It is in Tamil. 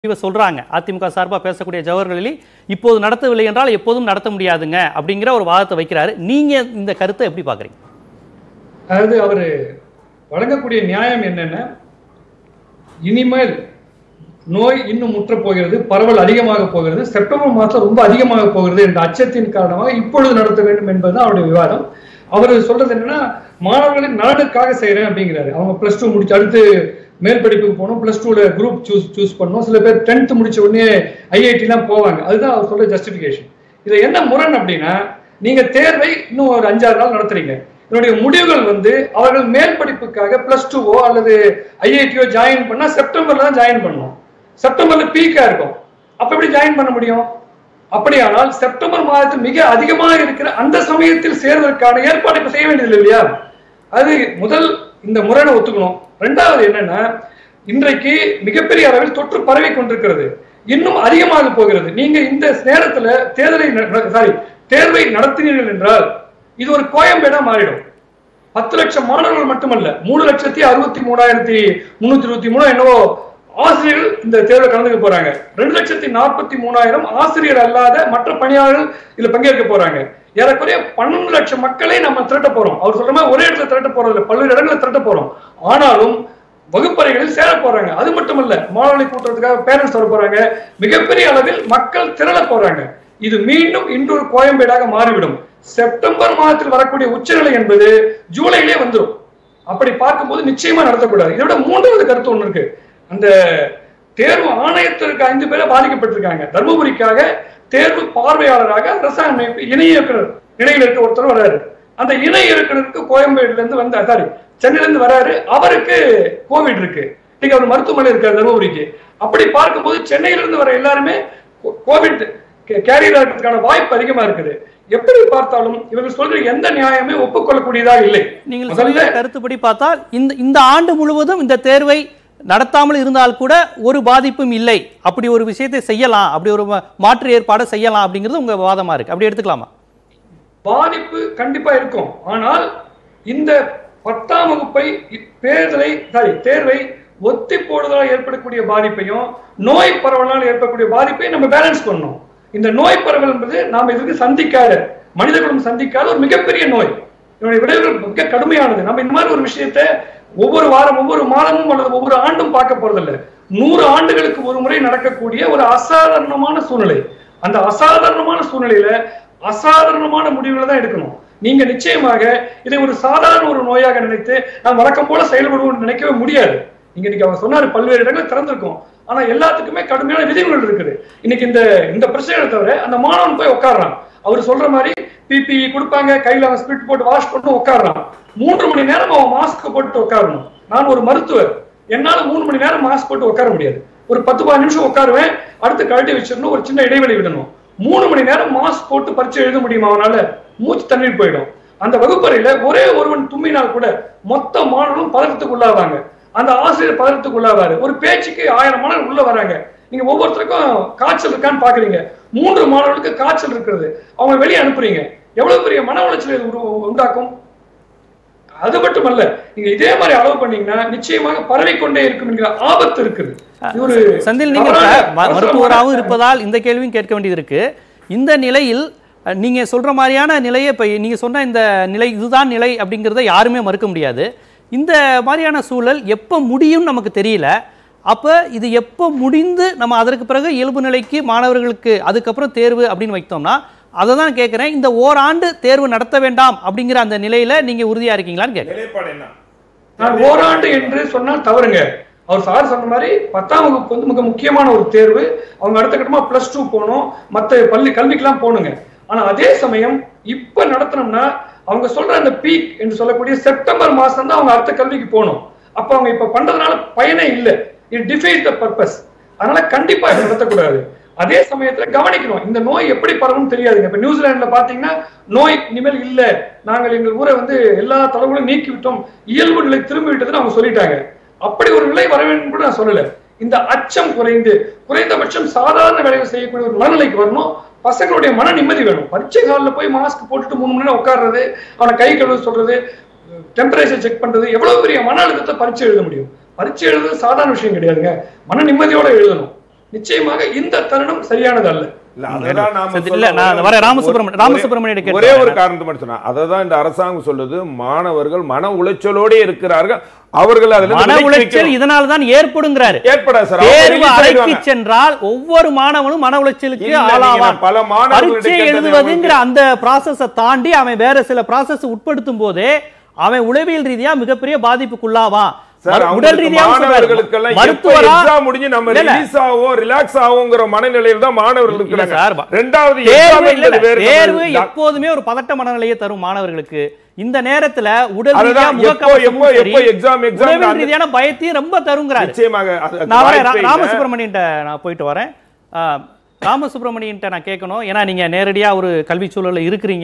இவ சொல்றாங்க அதிமுக சார்பா பேசக்கூடிய ஜவஹர்லி இப்போது நடத்தவில்லை என்றால் எப்போதும் நடத்த முடியாதுங்க அப்படிங்கிற ஒரு வாதத்தை வைக்கிறாரு நீங்க இந்த கருத்தை எப்படி பாக்குறீங்க அதாவது அவரு வழங்கக்கூடிய நியாயம் என்னன்னா இனிமேல் நோய் இன்னும் முற்ற போகிறது பரவல் அதிகமாக போகிறது செப்டம்பர் மாதம் ரொம்ப அதிகமாக போகிறது என்ற அச்சத்தின் காரணமாக இப்பொழுது நடத்த வேண்டும் என்பதுதான் அவருடைய விவாதம் அவர் சொல்றது என்னன்னா மாணவர்களின் நலனுக்காக செய்யறேன் அப்படிங்கிறாரு அவங்க பிளஸ் டூ முடிச்சு அடுத்து மேல் படிப்புக்கு போகணும் பிளஸ் டூல குரூப் சூஸ் சூஸ் பண்ணணும் சில பேர் டென்த் முடிச்ச உடனே ஐஐடி எல்லாம் போவாங்க அதுதான் அவர் சொல்ற ஜஸ்டிபிகேஷன் இதுல என்ன முரண் அப்படின்னா நீங்க தேர்வை இன்னும் ஒரு அஞ்சாறு நாள் நடத்துறீங்க இதனுடைய முடிவுகள் வந்து அவர்கள் மேல் படிப்புக்காக பிளஸ் டூவோ அல்லது ஐஐடியோ ஜாயின் பண்ணா செப்டம்பர்ல தான் ஜாயின் பண்ணணும் செப்டம்பர்ல பீக்கா இருக்கும் அப்ப எப்படி ஜாயின் பண்ண முடியும் அப்படியானால் செப்டம்பர் மாதத்தில் மிக அதிகமாக இருக்கிற அந்த சமயத்தில் சேர்வதற்கான ஏற்பாடு இப்ப செய்ய வேண்டியது இல்லையா அது முதல் இந்த முரணை ஒத்துக்கணும் ரெண்டாவது என்னன்னா இன்றைக்கு மிகப்பெரிய அளவில் தொற்று பரவி கொண்டிருக்கிறது இன்னும் அதிகமாக போகிறது நீங்க இந்த நேரத்துல தேர்தலை சாரி தேர்வை நடத்தினீர்கள் என்றால் இது ஒரு கோயம்பேடா மாறிடும் பத்து லட்சம் மாணவர்கள் மட்டுமல்ல மூணு லட்சத்தி அறுபத்தி மூணாயிரத்தி முன்னூத்தி இருபத்தி மூணு என்னவோ ஆசிரியர்கள் இந்த தேர்வில் கலந்துக்க போறாங்க ரெண்டு லட்சத்தி நாற்பத்தி மூணாயிரம் ஆசிரியர் அல்லாத மற்ற பணியாளர்கள் இதுல பங்கேற்க போறாங்க ஏறக்குறைய பன்னெண்டு லட்சம் மக்களை நம்ம திரட்ட போறோம் அவர் சொல்ற மாதிரி ஒரே இடத்துல திரட்ட போறது இல்லை பல்வேறு இடங்களில் திரட்ட போறோம் ஆனாலும் வகுப்பறைகளில் சேர போறாங்க அது மட்டுமல்ல மாணவர்களை கூட்டுறதுக்காக பேரண்ட்ஸ் வர போறாங்க மிகப்பெரிய அளவில் மக்கள் திரள போறாங்க இது மீண்டும் இன்றொரு கோயம்பேடாக மாறிவிடும் செப்டம்பர் மாதத்தில் வரக்கூடிய உச்சநிலை என்பது ஜூலையிலே வந்துடும் அப்படி பார்க்கும்போது நிச்சயமா நடத்தக்கூடாது இதோட மூன்றாவது கருத்து ஒண்ணு இருக்கு அந்த தேர்வு ஆணையத்திற்கு ஐந்து பேரை பாதிக்கப்பட்டிருக்காங்க தர்மபுரிக்காக தேர்வு பார்வையாளராக அரசாங்க அமைப்பு இணை இயக்குனர் இணையில் இருக்க ஒருத்தர் வராரு அந்த இணை இயக்குனருக்கு கோயம்பேடுல இருந்து வந்து சாரி சென்னையில இருந்து வராரு அவருக்கு கோவிட் இருக்கு இன்னைக்கு அவர் மருத்துவமனை இருக்காரு தர்மபுரிக்கு அப்படி பார்க்கும்போது சென்னையில இருந்து வர எல்லாருமே கோ- கோவிட் கேரியர் இருக்கிறதுக்கான வாய்ப்பு அதிகமா இருக்குது எப்படி பார்த்தாலும் இவர்கள் சொல்ற எந்த நியாயமே ஒப்புக்கொள்ளக்கூடியதா இல்லை நீங்கள் முதல்ல சொல்ல கருத்துப்படி பார்த்தால் இந்த இந்த ஆண்டு முழுவதும் இந்த தேர்வை நடத்தாமல் இருந்தால் கூட ஒரு பாதிப்பும் இல்லை அப்படி ஒரு விஷயத்தை செய்யலாம் அப்படி ஒரு மா- மாற்று ஏற்பாடு செய்யலாம் அப்படிங்கிறது உங்க வாதமா இருக்கு அப்படி எடுத்துக்கலாமா பாதிப்பு கண்டிப்பா இருக்கும் ஆனால் இந்த பத்தாம் வகுப்பை இ- தேர்தலை சாரி தேர்வை ஒத்தி போடுவதால் ஏற்படக்கூடிய பாதிப்பையும் நோய் பரவலால் ஏற்படக்கூடிய பாதிப்பையும் நம்ம பேலன்ஸ் பண்ணணும் இந்த நோய் பரவல் என்பது நாம் இதுக்கு சந்திக்காத மனித குலம் சந்திக்காத ஒரு மிகப்பெரிய நோய் இதனுடைய விளைவுகள் மிக கடுமையானது நம்ம இந்த மாதிரி ஒரு விஷயத்தை ஒவ்வொரு வாரம் ஒவ்வொரு மாதமும் அல்லது ஒவ்வொரு ஆண்டும் பார்க்க போறதில்ல நூறு ஆண்டுகளுக்கு ஒரு முறை நடக்கக்கூடிய ஒரு அசாதாரணமான சூழ்நிலை அந்த அசாதாரணமான சூழ்நிலையில அசாதாரணமான முடிவுகளை தான் எடுக்கணும் நீங்க நிச்சயமாக இதை ஒரு சாதாரண ஒரு நோயாக நினைத்து நாம் வழக்கம் போல செயல்படுவோம் நினைக்கவே முடியாது நீங்க இன்னைக்கு அவர் சொன்னாரு பல்வேறு இடங்கள் திறந்திருக்கும் ஆனா எல்லாத்துக்குமே கடுமையான விதிமுறைகள் இருக்குது இன்னைக்கு இந்த இந்த பிரச்சனைகளை தவிர அந்த மாணவன் போய் உட்கார்றான் அவர் சொல்ற மாதிரி பிபிஇ கொடுப்பாங்க கையில அவன் ஸ்பிரிட் போட்டு வாஷ் பண்ணி உட்கார்றான் மூன்று மணி நேரம் அவன் மாஸ்க் போட்டு உட்காரணும் நான் ஒரு மருத்துவர் என்னால மூணு மணி நேரம் மாஸ்க் போட்டு உட்கார முடியாது ஒரு பத்து பதினஞ்சு நிமிஷம் உட்காருவேன் அடுத்து கழட்டி வச்சிடணும் ஒரு சின்ன இடைவெளி விடணும் மூணு மணி நேரம் மாஸ்க் போட்டு பரீட்சை எழுத முடியுமா அவனால மூச்சு தண்ணீர் போயிடும் அந்த வகுப்பறையில ஒரே ஒருவன் தும்மினால் கூட மொத்த மாணவர்களும் பதற்றத்துக்கு உள்ளாவாங்க அந்த ஆசிரியர் பதற்றத்துக்கு உள்ளாவாரு ஒரு பேச்சுக்கு ஆயிரம் மாணவர் உள்ள வராங்க நீங்க ஒவ்வொருத்தருக்கும் காய்ச்சல் இருக்கான்னு பாக்குறீங்க மூன்று மாணவர்களுக்கு காய்ச்சல் இருக்கிறது அவங்க வெளியே அனுப்புறீங்க எவ்வளவு பெரிய மன உளைச்சல் இது உரு- உண்டாக்கும் அது மட்டுமல்ல நீங்க இதே மாதிரி அளவு பண்ணீங்கன்னா நிச்சயமாக பரவிக்கொண்டே இருக்கும் என்கிற ஆபத்து இருக்குது இது ஒரு செந்தில் நீங்க தவறான இப்ப ம- அவசரமான- மருத்துவராகவும் இருப்பதால் இந்த கேள்வியும் கேட்க வேண்டியது இருக்கு இந்த நிலையில் அஹ், நீங்க சொல்ற மாதிரியான நிலையை இப்ப நீங்க சொன்ன இந்த நிலை இதுதான் நிலை அப்படிங்கிறத யாருமே மறுக்க முடியாது இந்த மாதிரியான சூழல் எப்போ முடியும் நமக்கு தெரியல அப்ப இது எப்போ முடிந்து நம்ம அதற்கு பிறகு இயல்பு நிலைக்கு மாணவர்களுக்கு அதுக்கப்புறம் தேர்வு அப்படின்னு வைத்தோம்னா அதை தான் கேட்குறேன் இந்த ஓராண்டு தேர்வு நடத்த வேண்டாம் அப்படிங்கிற அந்த நிலையில நீங்க உறுதியா இருக்கீங்களான்னு கேட்குறேன் நிலைப்பாடு என்ன நான் ஓராண்டு என்று சொன்னால் தவறுங்க அவர் சார் சொன்ன மாதிரி பத்தாம் வகுப்பு வந்து மிக முக்கியமான ஒரு தேர்வு அவங்க அடுத்த கட்டமா பிளஸ் டூ போகணும் மத்த பள்ளி கல்விக்கெல்லாம் போகணுங்க ஆனா அதே சமயம் இப்ப நடத்தினோம்னா அவங்க சொல்ற அந்த பீக் என்று சொல்லக்கூடிய செப்டம்பர் மாசம் தான் அவங்க அடுத்த கல்விக்கு போகணும் அப்ப அவங்க இப்ப பண்றதுனால பயனே இல்லை இட் டிஃபைஸ் த பர்பஸ் அதனால கண்டிப்பா இதை நடத்தக்கூடாது அதே சமயத்துல கவனிக்கணும் இந்த நோய் எப்படி பரவும் தெரியாதுங்க இப்ப நியூசிலாந்துல பாத்தீங்கன்னா நோய் இனிமேல் இல்ல நாங்கள் எங்கள் ஊரை வந்து எல்லா தளவுகளும் நீக்கி விட்டோம் இயல்பு நிலை திரும்பி விட்டதுன்னு அவங்க சொல்லிட்டாங்க அப்படி ஒரு நிலை வர வேண்டும் கூட நான் சொல்லல இந்த அச்சம் குறைந்து குறைந்தபட்சம் சாதாரண வேலையை செய்யக்கூடிய ஒரு மனநிலைக்கு வரணும் பசங்களுடைய மன நிம்மதி வேணும் பரீட்சை காலில் போய் மாஸ்க் போட்டுட்டு மூணு மணி நேரம் உட்கார்றது அவனை கை கழுவ சொல்றது டெம்பரேச்சர் செக் பண்றது எவ்வளவு பெரிய மன அழுத்தத்தை பரீட்சை எழுத முடியும் பரீட்சை எழுதுறது சாதாரண விஷயம் கிடையாதுங்க மன நிம்மதியோட எழுதணும் நிச்சயமாக இந்த தருணம் சரியானது அல்ல இல்ல, அதெல்லாம் நாம சரி, சொல்ல இல்ல, நான் ஒரே- வரேன். ராமசுப்ரமணியன் ஒரே- ராமசுப்ரமணியனை கேட்க ஒரே ஒரு வரேன். காரணத்தை மட்டும் சொன்னா அததான் இந்த அரசாங்கம் சொல்லுது மாணவர்கள் மன உளைச்சலோட இருக்கிறார்கள் அவர்கள் அதுல இருந்து மன விலக்கி உளைச்சல் வைக்கணும். இதனால தான் ஏற்படுங்கிறாரு ஏற்படாது சார் அவங்க தேர்வு release அறைக்கு ஆயிடுவாங்க. சென்றால் ஒவ்வொரு மாணவனும் மன உளைச்சலுக்கு இல்ல, நீங்க ஆளாவான் பல மாணவர்கள்ட்ட பரீட்சை கேட்டது எழுதுவதுங்கிற அந்த ப்ராசஸ தாண்டி அவன் வேற சில ப்ராசஸ் உட்படுத்தும் போதே அவன் உளவியல் ரீதியா மிகப்பெரிய பாதிப்புக்குள்ளாவான் சார், மரு- உடல் அவங்களுக்கு ரீதியாவும் சொல்றாரு. மாணவர்களுக்கெல்லாம் எப்ப மருத்துவரா exam முடிஞ்சு நம்ம இல்ல, இல்ல. release ஆவோம், relax ஆவோங்கிற மனநிலையில தான் மாணவர்கள் இல்ல இருக்கிறாங்க. சார், ரெண்டாவது exam தேர்வு இல்ல, என்பது இல்ல, வேறு தேர்வு நம்ம- எப்போதுமே ஒரு பதட்ட மனநிலையை தரும் மாணவர்களுக்கு இந்த நேரத்துல உடல் அதுதான் ரீதியா எப்போ, முகக்கவசமும் எப்போ, சரி, எப்போ exam, exam உளவியல் அந்த- ரீதியான பயத்தையும் ரொம்ப தருங்கிறாரு நிச்சயமாக அது- அது நான் வரேன் வாய்ப்பே ரா- இல்ல. ராமசுப்ரமணியன்ட்ட நான் போயிட்டு வரேன் ஆ, ராமசுப்ரமணியன்ட்ட நான் கேட்கணும் ஏன்னா நீங்க நேரடியா ஒரு கல்வி சூழல்ல இருக்கிறீங்க